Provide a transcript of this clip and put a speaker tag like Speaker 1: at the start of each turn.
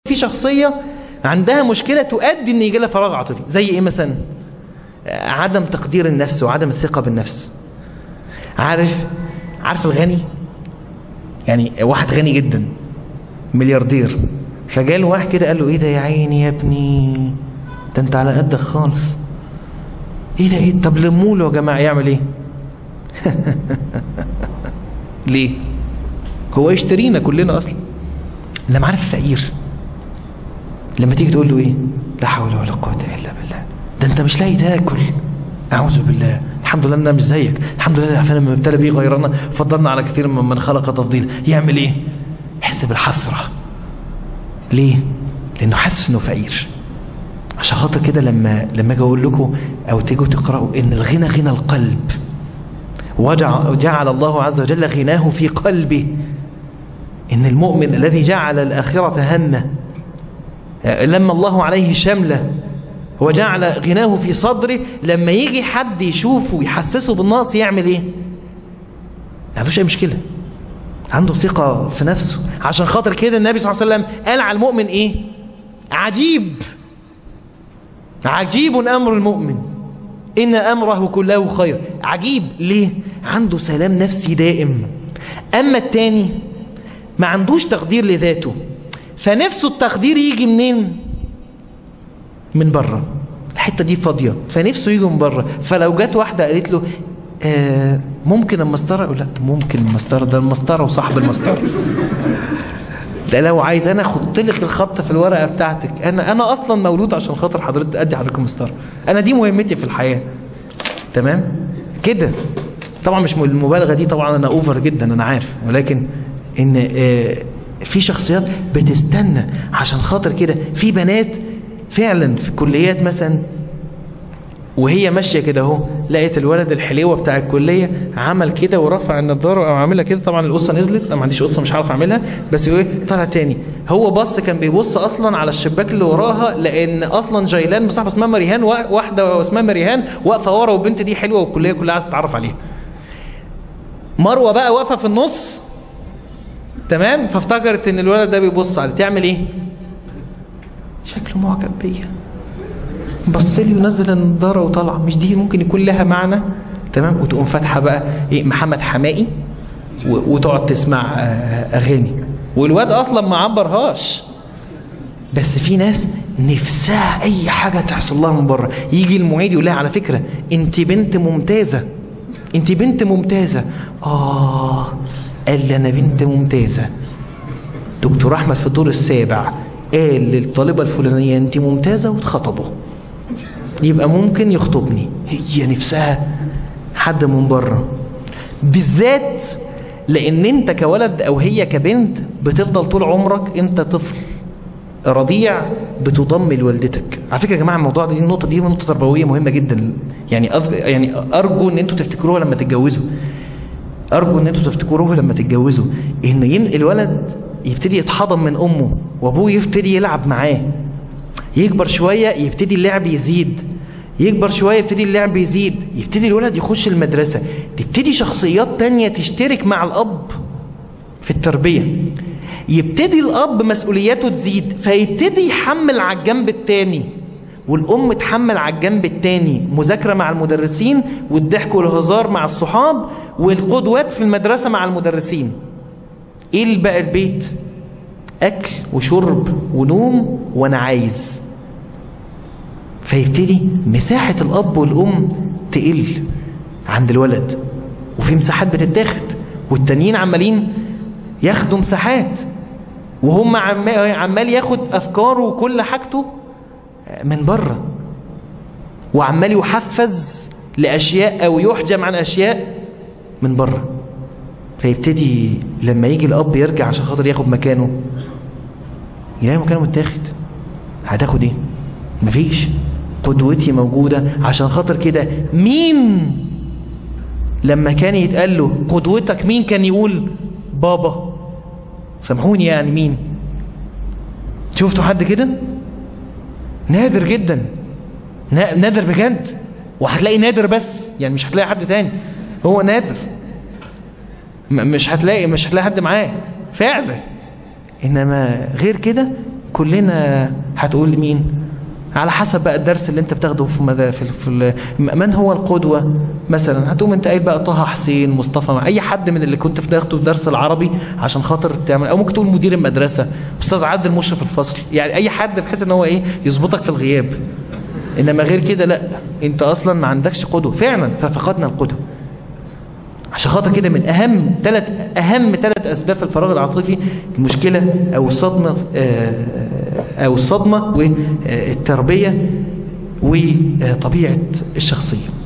Speaker 1: في شخصية عندها مشكلة تؤدي ان يجي لها فراغ عاطفي زي ايه مثلا عدم تقدير النفس وعدم الثقة بالنفس عارف عارف الغني يعني واحد غني جدا ملياردير فجاله واحد كده قال له ايه ده يا عيني يا ابني ده انت على قدك خالص ايه ده ايه طب لموله يا جماعه يعمل ايه ليه هو يشترينا كلنا اصلا لما عارف الفقير لما تيجي تقول له ايه لا حول ولا قوه الا بالله ده انت مش لاقي تاكل اعوذ بالله الحمد لله انا مش زيك الحمد لله عشان لما ابتلى بيه غيرنا فضلنا على كثير ممن خلق تفضيلا يعمل ايه يحس بالحسره ليه لانه حاسس انه فقير عشان خاطر كده لما لما اجي اقول لكم او تيجوا تقراوا ان الغنى غنى القلب وجعل الله عز وجل غناه في قلبه ان المؤمن الذي جعل الاخره همه لما الله عليه شمله وجعل غناه في صدره لما يجي حد يشوفه ويحسسه بالنقص يعمل ايه ما عندوش اي مشكله عنده ثقة في نفسه عشان خاطر كده النبي صلى الله عليه وسلم قال على المؤمن ايه عجيب عجيب امر المؤمن ان امره كله خير عجيب ليه عنده سلام نفسي دائم اما التاني ما عندوش تقدير لذاته فنفسه التقدير يجي منين من بره الحته دي فاضيه فنفسه يجي من بره فلو جت واحده قالت له آه ممكن المسطره يقول لا ممكن المسطره ده المسطره وصاحب المسطره لا لو عايز انا احط لك الخط في الورقه بتاعتك انا انا اصلا مولود عشان خاطر حضرتك ادي حضرتك مسطره انا دي مهمتي في الحياه تمام كده طبعا مش المبالغه دي طبعا انا اوفر جدا انا عارف ولكن ان آه في شخصيات بتستنى عشان خاطر كده في بنات فعلا في كليات مثلا وهي ماشيه كده اهو لقيت الولد الحليوه بتاع الكليه عمل كده ورفع النضاره او عاملها كده طبعا القصه نزلت انا ما عنديش قصه مش عارف اعملها بس ايه طلع تاني هو بص كان بيبص اصلا على الشباك اللي وراها لان اصلا جيلان بصاحبه اسمها مريهان واحده اسمها مريهان واقفه ورا والبنت دي حلوه والكليه كلها عايزه تتعرف عليها مروه بقى واقفه في النص تمام فافتكرت ان الولد ده بيبص عليه تعمل ايه شكله معجب بيا بص لي ونزل النضاره وطلع مش دي ممكن يكون لها معنى تمام وتقوم فاتحه بقى ايه محمد حمائي وتقعد تسمع اغاني والواد اصلا ما عبرهاش بس في ناس نفسها اي حاجه تحصل لها من بره يجي المعيد يقول لها على فكره انت بنت ممتازه انت بنت ممتازه اه قال لي انا بنت ممتازه دكتور احمد في الدور السابع قال للطالبه الفلانيه انت ممتازه واتخطبوا يبقى ممكن يخطبني هي نفسها حد من بره بالذات لان انت كولد او هي كبنت بتفضل طول عمرك انت طفل رضيع بتضم لوالدتك على فكره يا جماعه الموضوع دي النقطه دي نقطه تربويه مهمه جدا يعني أذ... يعني ارجو ان انتوا تفتكروها لما تتجوزوا ارجو ان انتوا تفتكروها لما تتجوزوا ان الولد يبتدي يتحضن من امه وابوه يبتدي يلعب معاه يكبر شوية يبتدي اللعب يزيد يكبر شوية يبتدي اللعب يزيد يبتدي الولد يخش المدرسة تبتدي شخصيات تانية تشترك مع الأب في التربية يبتدي الأب مسؤولياته تزيد فيبتدي يحمل على الجنب التاني والأم تحمل على الجنب التاني مذاكرة مع المدرسين والضحك والهزار مع الصحاب والقدوات في المدرسة مع المدرسين ايه اللي بقى البيت اكل وشرب ونوم وانا عايز فيبتدي مساحة الاب والام تقل عند الولد وفي مساحات بتتاخد والتانيين عمالين ياخدوا مساحات وهم عمال ياخد افكاره وكل حاجته من بره وعمال يحفز لاشياء او يحجم عن اشياء من بره فيبتدي لما يجي الاب يرجع عشان خاطر ياخد مكانه يلاقي مكانه متاخد هتاخد ايه مفيش قدوتي موجودة عشان خاطر كده مين لما كان يتقال له قدوتك مين كان يقول بابا سامحوني يعني مين شفتوا حد كده نادر جدا نادر بجد وهتلاقي نادر بس يعني مش هتلاقي حد تاني هو نادر مش هتلاقي مش هتلاقي حد معاه فعلا انما غير كده كلنا هتقول مين على حسب بقى الدرس اللي انت بتاخده في مدى في, في من هو القدوة مثلا هتقوم انت قايل بقى طه حسين مصطفى مع اي حد من اللي كنت بتاخده في درس العربي عشان خاطر تعمل او ممكن تقول مدير المدرسة استاذ عادل مشرف الفصل يعني اي حد بحيث ان هو ايه يظبطك في الغياب انما غير كده لا انت اصلا ما عندكش قدوة فعلا ففقدنا القدوة عشان خاطر كده من اهم ثلاث اهم ثلاث اسباب في الفراغ العاطفي المشكله او الصدمه او الصدمه والتربيه وطبيعه الشخصيه